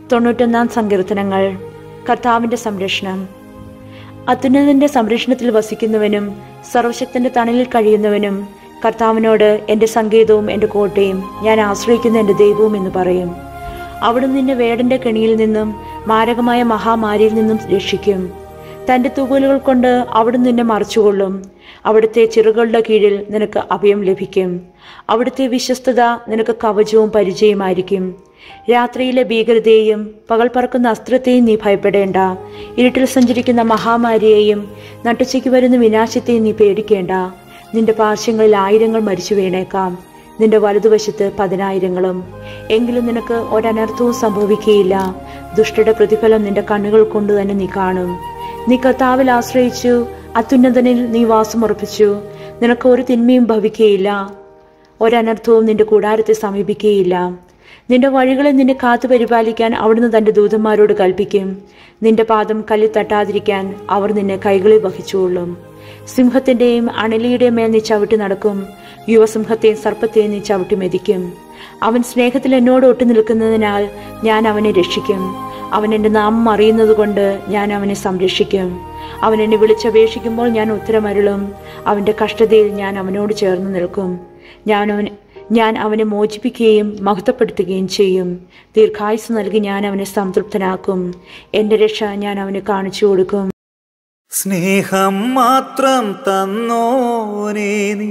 തൊണ്ണൂറ്റൊന്നാം സങ്കീർത്തനങ്ങൾ കർത്താവിൻ്റെ സംരക്ഷണം അത്യുന്നതന്റെ സംരക്ഷണത്തിൽ വസിക്കുന്നവനും സർവശക്തന്റെ തണലിൽ കഴിയുന്നവനും കർത്താവിനോട് എൻ്റെ സങ്കേതവും എൻ്റെ കോട്ടയും ഞാൻ ആശ്രയിക്കുന്ന എൻ്റെ ദൈവവും എന്ന് പറയും അവിടുന്ന് നിന്നെ വേടന്റെ കെണിയിൽ നിന്നും മാരകമായ മഹാമാരിയിൽ നിന്നും രക്ഷിക്കും തൻ്റെ തൂവലുകൾ കൊണ്ട് അവിടുന്ന് നിന്നെ മറച്ചുകൊള്ളും അവിടുത്തെ ചിറകുകളുടെ കീഴിൽ നിനക്ക് അഭയം ലഭിക്കും അവിടുത്തെ വിശ്വസ്തത നിനക്ക് കവചവും പരിചയമായിരിക്കും രാത്രിയിലെ ഭീകരതയെയും പകൽ പറക്കുന്ന അസ്ത്രത്തെയും നീ ഭയപ്പെടേണ്ട ഇരുട്ടിൽ സഞ്ചരിക്കുന്ന മഹാമാരിയെയും നട്ടുച്ചയ്ക്ക് വരുന്ന വിനാശത്തെയും നീ പേടിക്കേണ്ട നിന്റെ പാർശ്വങ്ങളിൽ ആയിരങ്ങൾ മരിച്ചു വീണേക്കാം നിന്റെ വലതുവശത്ത് പതിനായിരങ്ങളും എങ്കിലും നിനക്ക് ഒരനർത്ഥവും സംഭവിക്കുകയില്ല ദുഷ്ടയുടെ പ്രതിഫലം നിന്റെ കണ്ണുകൾ കൊണ്ട് തന്നെ നീ കാണും നീ കർത്താവിൽ ആശ്രയിച്ചു അത്യുന്നതനിൽ നീ വാസമുറപ്പിച്ചു നിനക്ക് ഒരു തിന്മയും ഭവിക്കുകയില്ല ഒരനർത്ഥവും നിന്റെ കൂടാരത്തെ സമീപിക്കുകയില്ല നിന്റെ വഴികളെ നിന്നെ കാത്തു പരിപാലിക്കാൻ അവിടുന്ന് തന്റെ ദൂതന്മാരോട് കൽപ്പിക്കും നിന്റെ പാദം കല്ലിൽ തട്ടാതിരിക്കാൻ അവർ നിന്നെ കൈകളിൽ വഹിച്ചുകൊള്ളും സിംഹത്തിന്റെയും അണലിയുടെയും മേൽ നീ ചവിട്ടി നടക്കും യുവസിംഹത്തെയും സർപ്പത്തെയും നീ ചവിട്ടി മെതിക്കും അവൻ സ്നേഹത്തിൽ എന്നോട് ഒട്ടു നിൽക്കുന്നതിനാൽ ഞാൻ അവനെ രക്ഷിക്കും അവൻ എൻ്റെ നാമം അറിയുന്നതുകൊണ്ട് ഞാൻ അവനെ സംരക്ഷിക്കും അവൻ എന്നെ വിളിച്ചപേക്ഷിക്കുമ്പോൾ ഞാൻ ഉത്തരമരുളും അവൻ്റെ കഷ്ടതയിൽ ഞാൻ അവനോട് ചേർന്ന് നിൽക്കും ഞാൻ അവൻ ഞാൻ അവനെ മോചിപ്പിക്കുകയും മഹത്വപ്പെടുത്തുകയും ചെയ്യും ദീർഘായുസ് നൽകി ഞാൻ അവനെ സംതൃപ്തനാക്കും എൻ്റെ രക്ഷ ഞാൻ അവന് കാണിച്ചു കൊടുക്കും സ്നേഹം മാത്രം തന്നോനേ നീ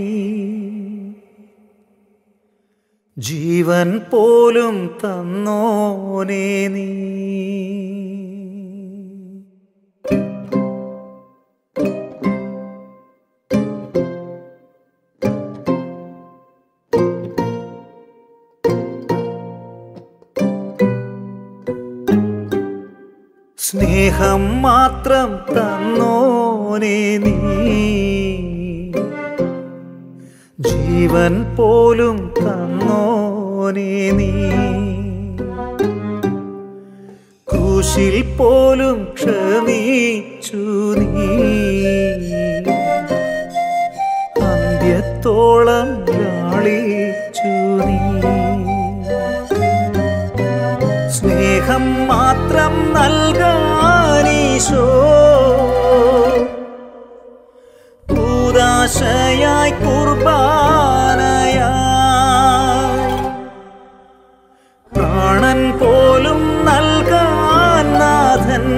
ജീവൻ പോലും തന്നോനേ നീ സ്നേഹം മാത്രം തന്നോനേ നീ ജീവൻ പോലും തന്നോനേ നീ ക്രൂശിൽ പോലും ക്ഷമിച്ചു നീ അന്ത്യത്തോളം ലാളിച്ചു നീ സ്നേഹം മാത്രം നൽകാനീശോ പൂതാശയായി കുർബാനയായി പ്രാണൻ പോലും നൽകാൻ നാഥൻ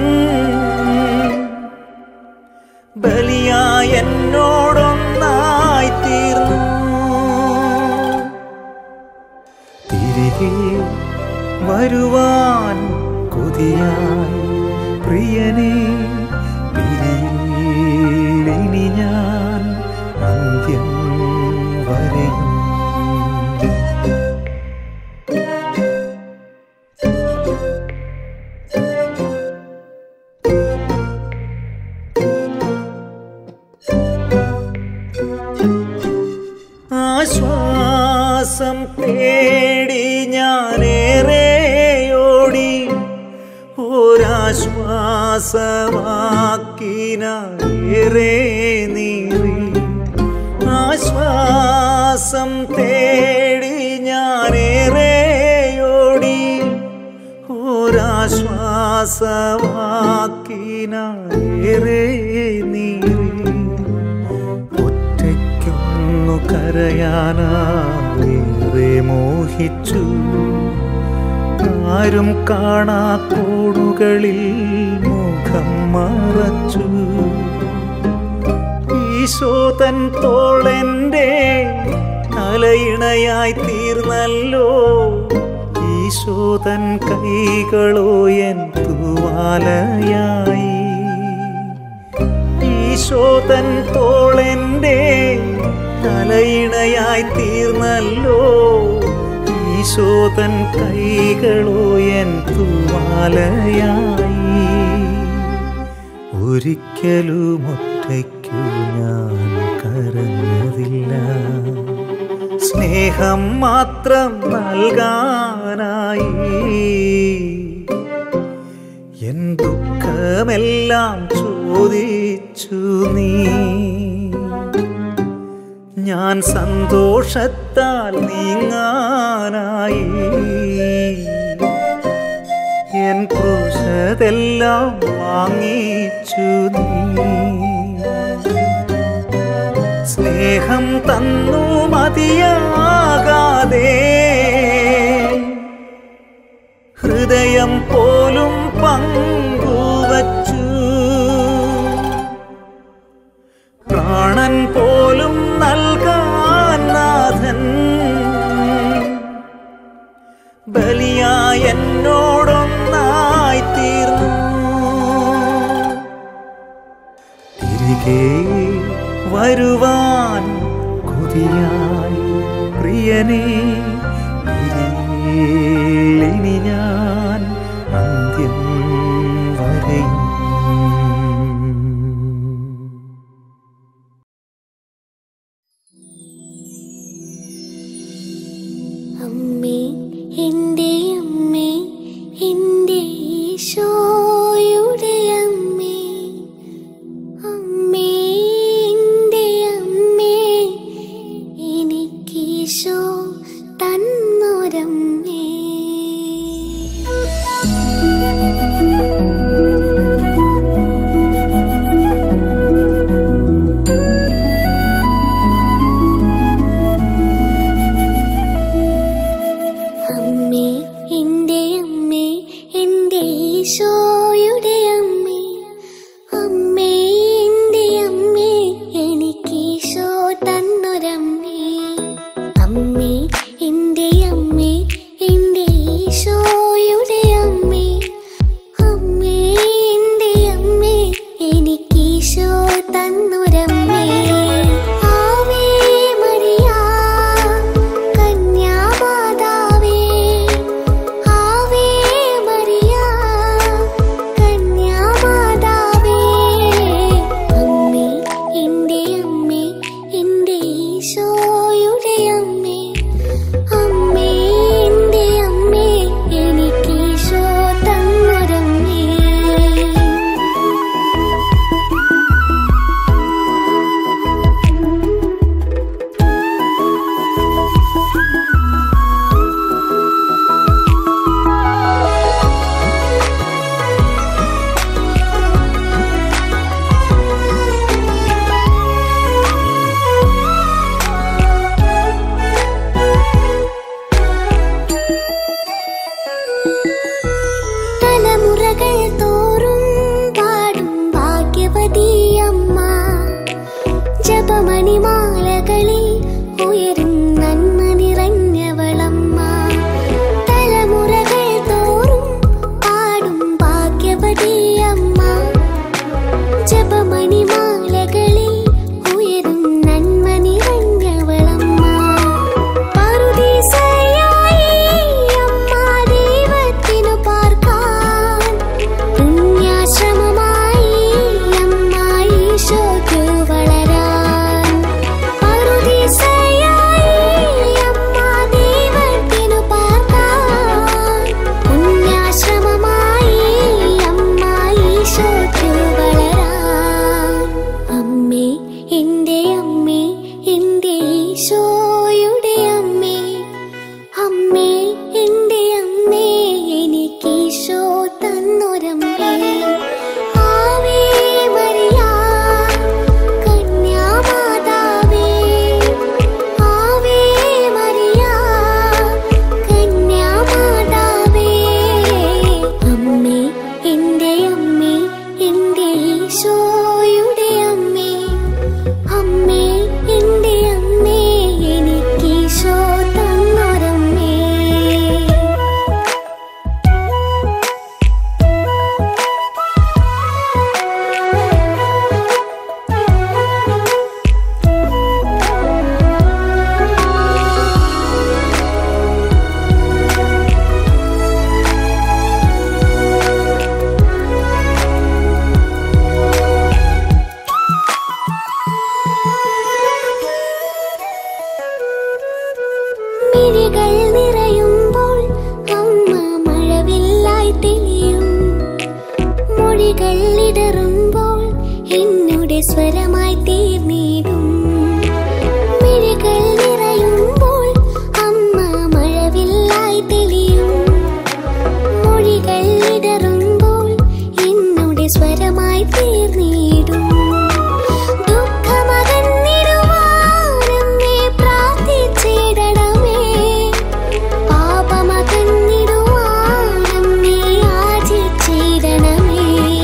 ബലിയായി എന്നോടൊന്നായി തീർന്നു തിരികെ വരുവാൻ കൊതിയായി പ്രിയനെ പിരിയിലിനി ഞാൻ അന്ത്യം വരെയും ആശ്വാസം തേടി ഞാനേറെയോടി ഒരാശ്വാസമാക്കിനേറെ നീറി ആശ്വാസം തേടി ഞാനേറെയോടി ഒരാശ്വാസമാക്കിനേറെ നീറി ഒറ്റയ്ക്കൊന്നു കരയാനേറെ മോഹിച്ചു ആരും കാണാ കോണുകളിൽ മുഖം മറച്ചു ഈശോതൻ തോളെൻ്റെ തലയിണയായി തീർന്നല്ലോ ഈശോതൻ കൈകളോ എൻ തൂവാലയായി ഈശോതൻ തോളെൻ്റെ തലയിണയായി തീർന്നല്ലോ ഈശോതൻ കൈകളോ എൻ തൂവാലയായി ഒരിക്കലും ഒറ്റയ്ക്കു ഞാൻ കരഞ്ഞതില്ല സ്നേഹം മാത്രം നൽകാനായി എൻ ദുഃഖമെല്ലാം ചോദിച്ചു നീ ഞാൻ സന്തോഷത്താൽ നീങ്ങാനായി എൻ ക്രൂശതെല്ലാം വാങ്ങിച്ചു നീ സ്നേഹം തന്നു മതിയാകാതെ ഹൃദയം പോലും പങ്കുവച്ചു പ്രാണൻ പോലും നൽകാൻ നാഥൻ ബലിയായി എന്നോടൊന്നായി തീർന്നു തിരികെ വരുവാൻ കൊതിയായി പ്രിയനെ ഇനി ഞാൻ അന്ത്യം വരെയും അമ്മേ എൻ്റെ അമ്മേ എൻ്റെ ഈശോയുടെ അമ്മേ അമ്മേ എൻ്റെ അമ്മേ എനിക്കീശോ തന്നൊരമ്മേ അമ്മേ എൻ്റെ അമ്മേ എൻ്റെ ഈശോയുടെ അമ്മേ അമ്മേ എൻ്റെ അമ്മേ എനിക്കീശോ തന്നൊരമ്മേ അമ്മേ എൻ്റെ അമ്മേ എൻ്റെ ഈശോയുടെ അമ്മേ അമ്മേ എൻ്റെ അമ്മേ എനിക്കീശോ തന്നൊരമ്മേ ആവേ മരിയ കന്യാമാതാവേ ആവേ മരിയ കന്യാമാതാവേ അമ്മേ എൻ്റെ അമ്മേ എൻ്റെ ഈശോയുടെ അമ്മേ അമ്മേ എൻ്റെ അമ്മേ എനിക്കീശോ തന്നൊരമ്മേ തലമുറകൾ തോറും പാടും ഭാഗ്യവതിയമ്മ ജപമണിമാലകളിൽ ഉയരും നന്മ നിറഞ്ഞവളമ്മ തലമുറകൾ തോറും പാടും ഭാഗ്യവതിയമ്മ ജപമണിമാലകളിൽ ഉയരും നന്മ നിറഞ്ഞവളമ്മ പറുദീസയായി അമ്മ ദൈവത്തിനു പാർക്കാൻ പുണ്യാശ്രമമായി അമ്മ ഈശോയ്ക്കു വളരാൻ പറുദീസയായി അമ്മ ദൈവത്തിനു പാർക്കാൻ പുണ്യാശ്രമമായി അമ്മ ഈശോയ്ക്കു വളരാൻ അമ്മേ എൻ്റെ അമ്മേ എൻ്റെ ഈശോയുടെ അമ്മേ അമ്മേ എൻ്റെ അമ്മേ എനിക്കീശോ തന്നൊരമ്മേ ആവേ മരിയ കന്യാമാതാവേ ആവേ മരിയ കന്യാമാതാവേ അമ്മേ എൻ്റെ അമ്മേ എൻ്റെ ഈശോയുടെ അമ്മേ അമ്മേ എൻ്റെ അമ്മേ എനിക്കീശോ തന്നൊരമ്മേ മിഴികൾ നിറയുമ്പോൾ അമ്മ മഴവില്ലായി തെളിയും മൊഴികൾ ഇടറുമ്പോൾ എന്നുടെ സ്വരമായി തീർന്നിടും മിഴികൾ നിറയുമ്പോൾ അമ്മ മഴവില്ലായി തെളിയും മൊഴികൾ ഇടറുമ്പോൾ എന്നുടെ സ്വരമായി തീർന്നിടും ദുഃഖമകന്നിടുവാനമ്മേ പ്രാർത്ഥിച്ചിടണമേ പാപമകന്നിടുവാനമ്മേ യാചിച്ചിടണമേ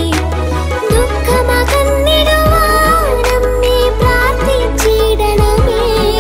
ദുഃഖമകന്നിടുവാനമ്മേ പ്രാർത്ഥിച്ചിടണമേ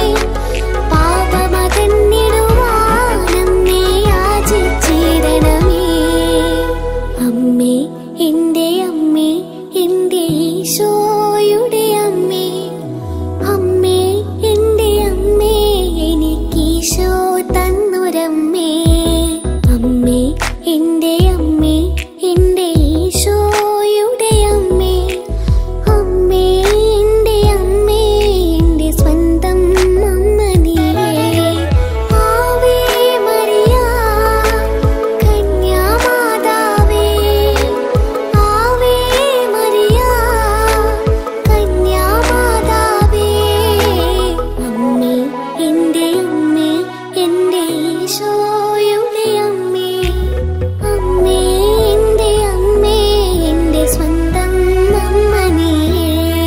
പാപമകന്നിടുവാനമ്മേ യാചിച്ചിടണമേ അമ്മേ എൻ്റെ അമ്മേ എൻ്റെ ഈശോയുടെ അമ്മേ അമ്മേ എൻ്റെ അമ്മേ എനിക്കീശോ തന്നൊരമ്മേ അമ്മേ എൻ്റെ അമ്മേ എൻ്റെ ഈശോയുടെ അമ്മേ അമ്മേ എൻ്റെ അമ്മേ എൻ്റെ സ്വന്തം അമ്മ നീയേ ആവേ മരിയ കന്യാമാതാവേ ആവേ മരിയ കന്യാമാതാവേ അമ്മേ എൻ്റെ അമ്മേ എൻ്റെ ഈശോയുടെ അമ്മേ അമ്മേ എൻ്റെ അമ്മേ എൻ്റെ സ്വന്തം അമ്മ നീയേ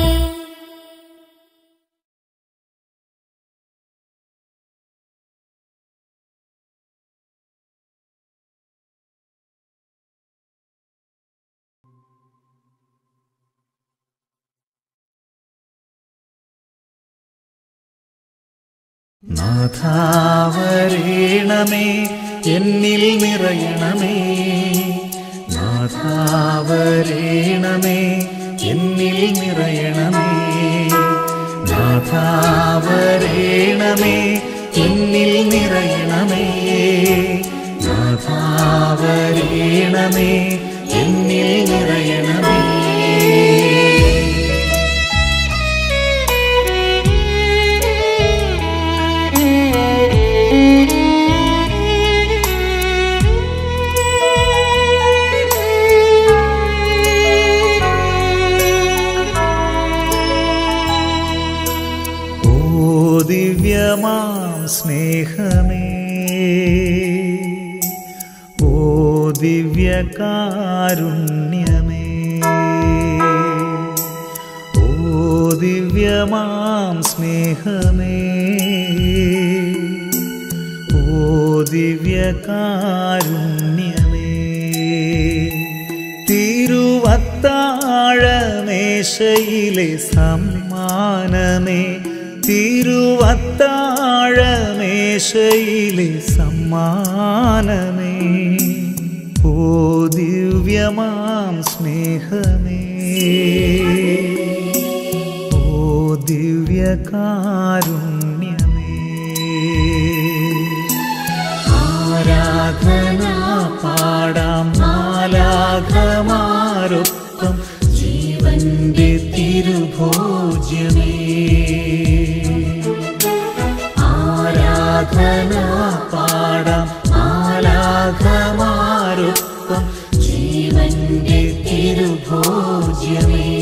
നാഥാവരേണമേ എന്നിൽ നിറയണമേ നാഥാവരേണമേ എന്നിൽ നിറയണമേ നാഥാവരേണമേ എന്നിൽ നിറയണമേ നാഥാവരേണമേ എന്നിൽ നിറയണമേ ഓ ദിവ്യമാം സ്നേഹമേ ഓ ദിവ്യകാരുണ്യമേ ഓ ദിവ്യമാം സ്നേഹമേ ഓ ദിവ്യകാരുണ്യമേ തിരുവത്താഴമേശയിലെ സമ്മാനമേ തിരുവത്താഴമേശയിലെ സമ്മാനമേ ഓ ദിവ്യമാം സ്നേഹമേ ഓ ദിവ്യകാരുണ്യമേ ആരാധന പാടാം മാലാഘമാരൊപ്പം ജീവന്റെ തിരുഭോജ്യമേ ആരാധന പാടാം മാലാഘമാരൊപ്പം ജീവന്റെ തിരുഭോജ്യമേ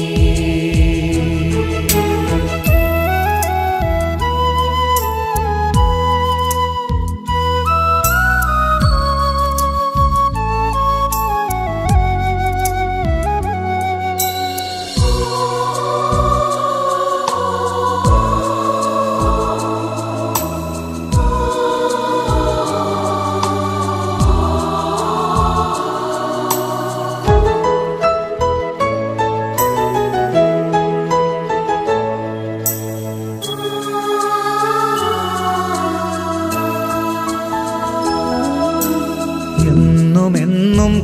എന്നുമെന്നും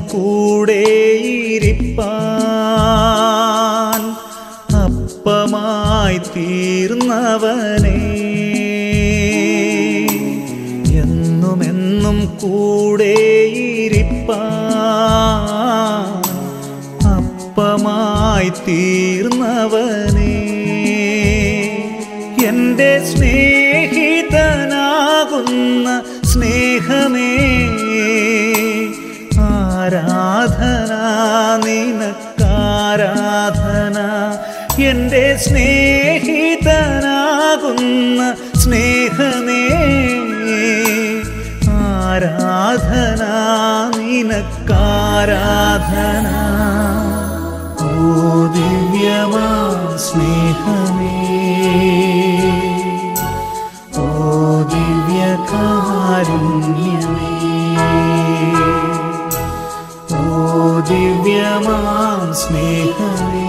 കൂടെയിരിപ്പാൻ അപ്പമായി തീർന്നവനെ എന്നുമെന്നും കൂടെയിരിപ്പാൻ അപ്പമായി തീർന്നവനെ എൻ്റെ സ്നേഹിതനാകുന്ന സ്നേഹമേ ആരാധന നിനക്കാരാധന എൻ്റെ സ്നേഹിതനാകുന്ന സ്നേഹമേ ആരാധന നിന നിനക്കാരാധന ഓ ദിവ്യമാ സ്നേഹമേ ഓ ദിവ്യകാരുണ്യമേ ഓ ദിവ്യമാം സ്നേഹമേ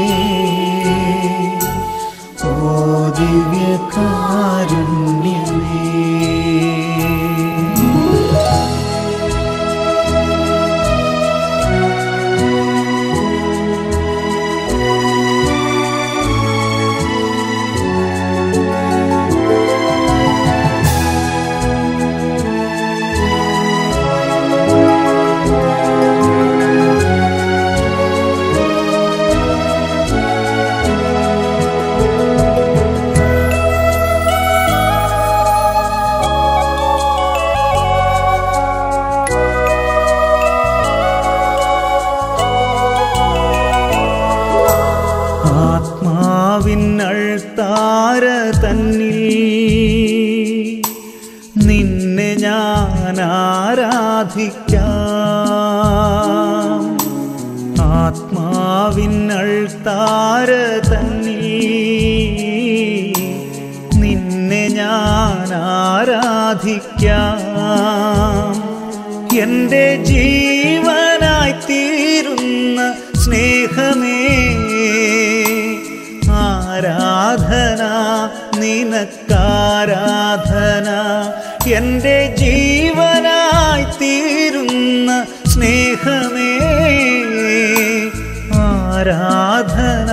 ഓ ദിവ്യകാരുണ്യമേ ആത്മാവിനഴ്ത്താര തന്നിൽ നിന്നെ ഞാൻ ആരാധിക്കാം ആത്മാവിനഴ്ത്താര തന്നിൽ നിന്നെ ഞാൻ ആരാധിക്കാം എൻ്റെ ജീവനായി തീരുന്ന സ്നേഹമേ ആരാധന നിനക്കാരാധന എൻ്റെ ജീവനായി തീരുന്ന സ്നേഹമേ ആരാധന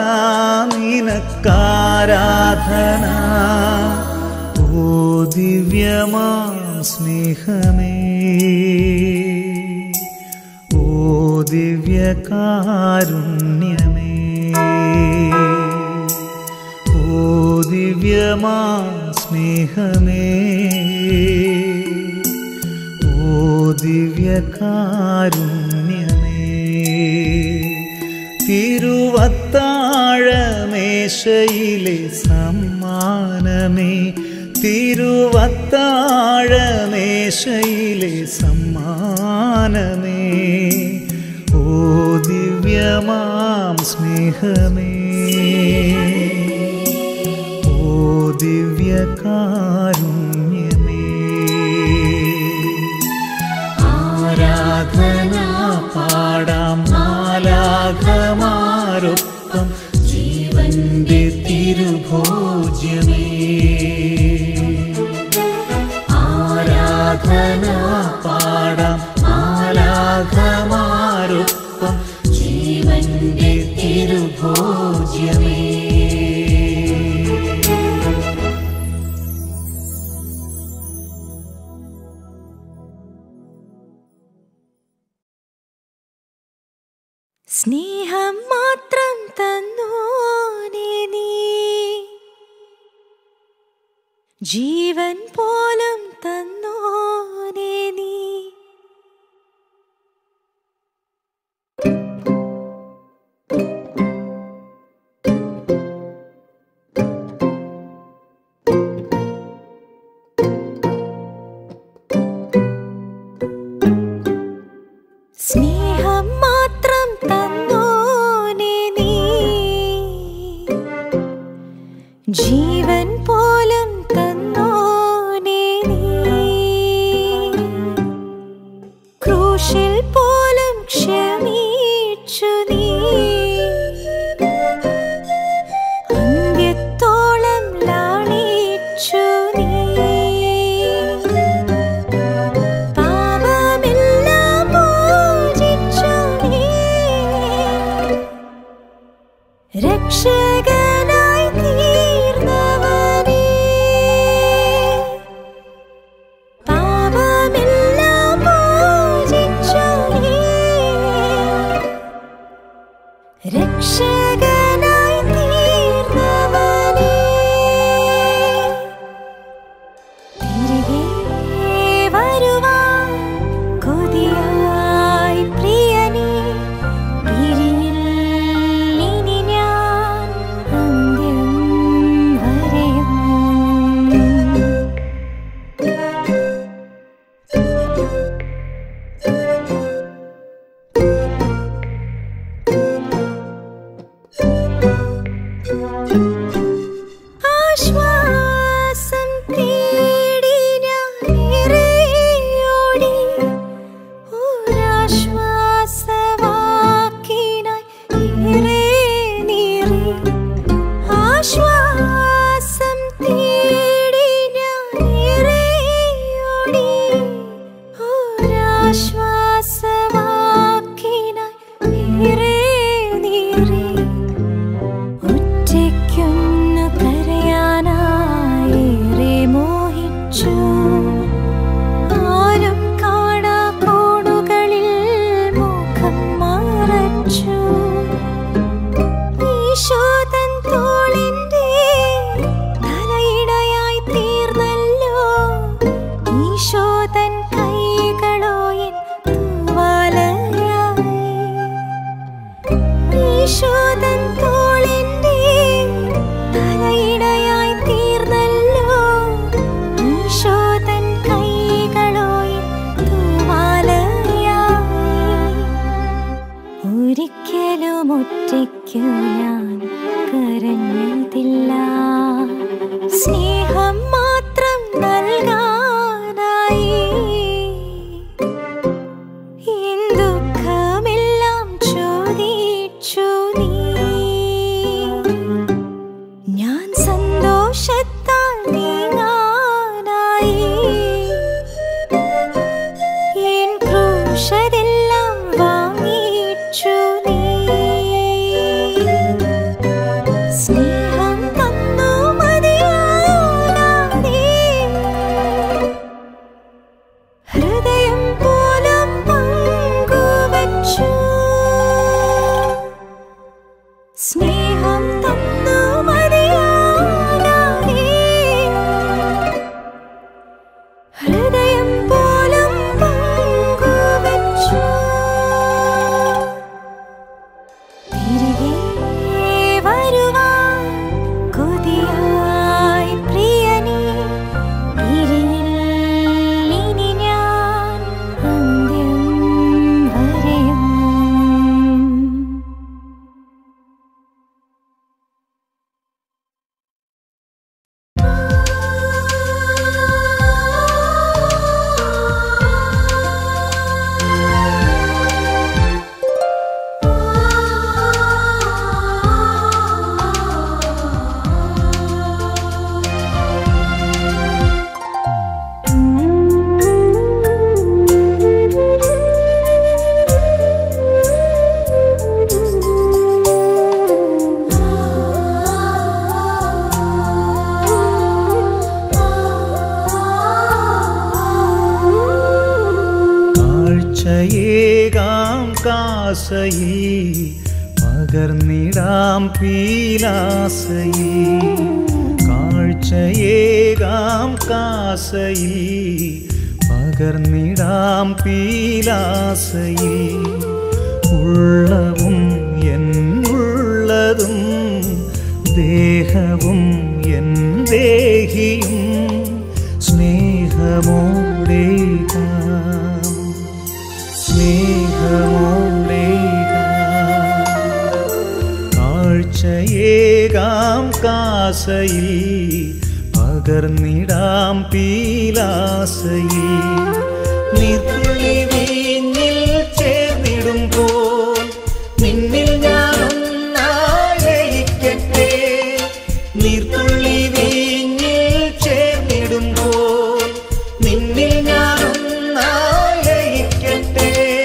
നിനക്കാരാധന ഓ ദിവ്യമാം സ്നേഹമേ ഓ ദിവ്യകാരുണ്യമേ ഓ ദിവ്യമാം സ്നേഹമേ ഓ ദിവ്യകാരുണ്യമേ തിരുവത്താഴമേശയിലെ സമ്മാനമേ തിരുവത്താഴമേശയിലെ സമ്മാനമേ ഓ ദിവ്യമാം സ്നേഹമേ ഓ ദിവ്യകാരുണ്യമേ ആരാധന പാടാം മാലാഘമാരൊപ്പം ജീവന്റെ തിരുഭോജ്യമേ ആരാധന പാടാം മാലാഘമാരൊപ്പം ജീവന്റെ തിരുഭോജ്യമേ സ്നേഹം മാത്രം തന്നോനെ നീ ജീവൻ പോലും തന്നോനെ നീ സ്നേഹം മാത്രം തന്നോനെ നീ ജീവൻ പോലും തന്നോനെ നീ ക്രൂശിൽ പോലും ക്ഷമിച്ചു നീ അന്ത്യത്തോളം ലാളിച്ചു നീ പാപമെല്ലാം മോചിച്ചു നീ രക്ഷകനായി തീർന്നവനേ ഒരാശ്വാസവാക്കിനായി ഏറെ നീറി ആശ്വാസം തേടി ഞാൻ ഏറെ ഓടി ഒരാശ്വാസവാക്കിനായി ഏറെ നീറി ഒറ്റയ്ക്കൊന്നു കരയാനായേറെ മോഹിച്ചു ആരും കാണാ കോണുകളിൽ മുഖം മറച്ചു ഈശോതൻ തോളിന്റെ തലയിണയായി തീർന്നല്ലോ ഈശോതൻ കൈകളോ എൻ തൂവാലയായി ഈശോതൻ തോളിന്റെ തലയിണയായി തീർന്നല്ലോ ഈശോതൻ കൈകളോ എൻ തൂവാലയായി ഒരിക്കലും ഒറ്റയ്ക്കു ഞാൻ കരഞ്ഞതില്ല സ്നേഹം മാത്രം നൽകാനായി എൻ ദുഃഖമെല്ലാം ചോദിച്ചു നീ ഞാൻ സന്തോഷത്താൽ നീങ്ങാനായി എൻ ക്രൂശതെല്ലാം വാങ്ങിച്ചു നീ സ്നേഹം തന്നു മതിയാകാതെ ഹൃദയം പോലും പങ്കുവച്ചു സ്നേഹം തന്നു മതിയാകാതെ ഹൃദയം പോലും പങ്കുവച്ചു തിരികെ വരുവാൻ കൊതിയായി പ്രിയനേ തിരിയിൽ ഇനി ഞാൻ അന്ത്യം വരെയും കാഴ്ചയേകാം കാസയിൽ പകർന്നിടാം പീലാസയിൽ കാഴ്ചയേകാം കാസയിൽ പകർന്നിടാം പീലാസയിൽ ഉള്ളവും എന്നുള്ളതും ദേഹവും എൻ ദേഹിയും സ്നേഹമോടേകാം സ്നേഹമോടേകാം കാഴ്ചയേകാം കാസയിൽ പകർന്നിടാം പീലാസയിൽ നിർത്തുള്ളി വീഞ്ഞിൽ ചേർന്നിടുമ്പോൾ നിന്നിൽ ഞാനൊന്നായിരിക്കട്ടെ നീർത്തുള്ളി വീഞ്ഞിൽ ചേർന്നിടുമ്പോൾ നിന്നിൽ ഞാനൊന്നായിരിക്കട്ടെ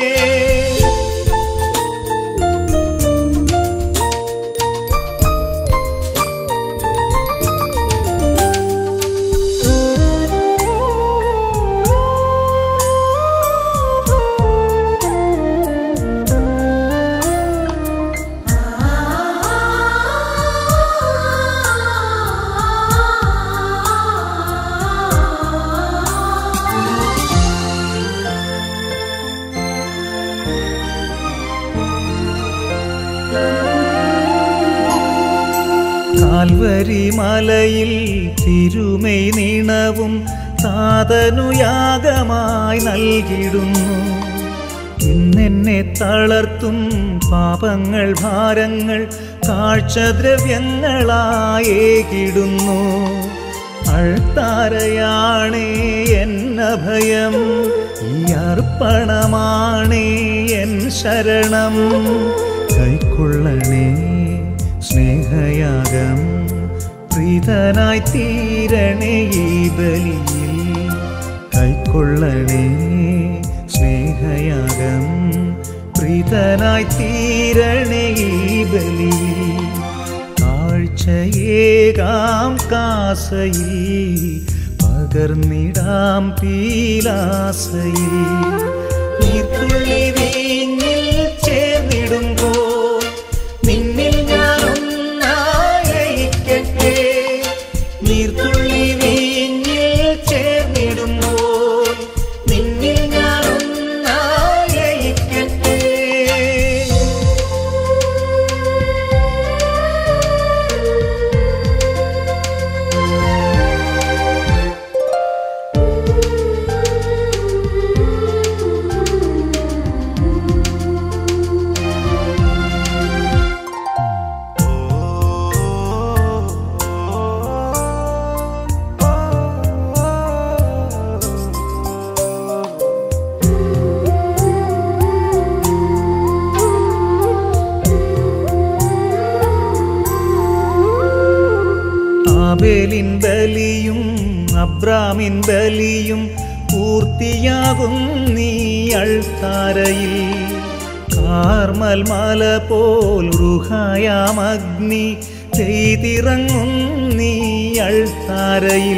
കാൽവരി മലയിൽ തിരുമൈ നീണവും താതനു യാഗമായി നൽകിടുന്നു ഇന്നെന്നെ തളർത്തും പാപങ്ങൾ ഭാരങ്ങൾ കാഴ്ചദ്രവ്യങ്ങളായേകിടുന്നു അഴ്ത്താരയാണേ എന്നഭയം ഈ അർപ്പണമാണേ എൻ ശരണം കൈക്കൊള്ളണേ സ്നേഹയാഗം പ്രീതനായി തീരണേ ഈ ബലിയിൽ കൈക്കൊള്ളണേ സ്നേഹയാഗം പ്രീതനായി തീരണേ ഈ ബലിയിൽ കാഴ്ചയേകാം കാസയിൽ പകർന്നിടാം പീലാസയിൽ നീർത്തുള്ളി വീഞ്ഞിൽ ചേർന്നിടുമ്പോൾ നിന്നിൽ ഞാൻ ഒന്നായിരിക്കട്ടെ നീർത്തുള്ളി വീഞ്ഞിൽ ചേർന്നിടുമ്പോൾ നിന്നിൽ ഞാൻ ഒന്നായിരിക്കട്ടെ ആബേലിൻ ബലിയും അബ്രാമിൻ ബലിയും പൂർത്തിയാകും നീ അൾത്താരയിൽ കാർമൽ മല പോൽ റുഹായാം അഗ്നി ചെയ്തിറങ്ങും നീ അൾത്താരയിൽ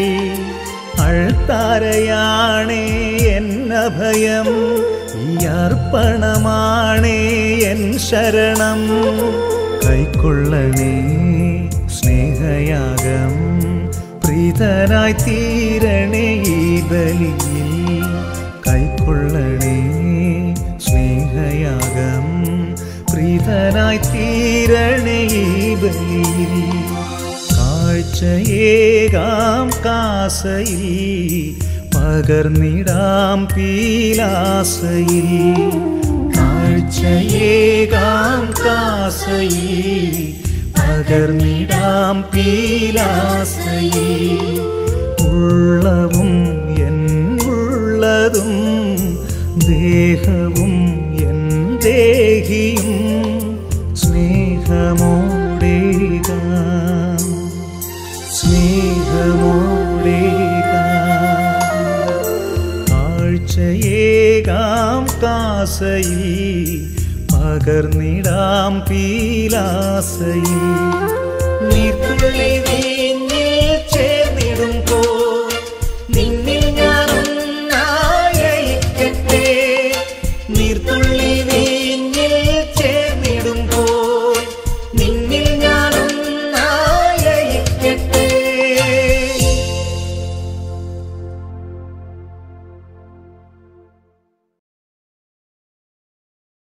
അൾത്താരയാണേ എന്നഭയം ഈ അർപ്പണമാണേ എൻ ശരണം കൈക്കൊള്ളണേ സ്നേഹയാഗം പ്രീതനായി തീരണേ ഈ ബലിയിൽ കൈക്കൊള്ളണേ സ്നേഹയാഗം പ്രീതനായി തീരണേ ഈ ബലിയിൽ കാഴ്ചയേകാം കാസയിൽ പകർന്നിടാം പീലാസയിൽ കാഴ്ചയേകാം കാസയിൽ പകർന്നിടാം പീലാസയിൽ ഉള്ളവും എൻ ഉള്ളതും ദേഹവും എൻ ദേഹിയും സ്നേഹമോടേകാം സ്നേഹമോടേകാം കാഴ്ചയേകാം കാസയിൽ പകർന്നിടാം പീലാസയിൽ നീർത്തുള്ളി വീഞ്ഞ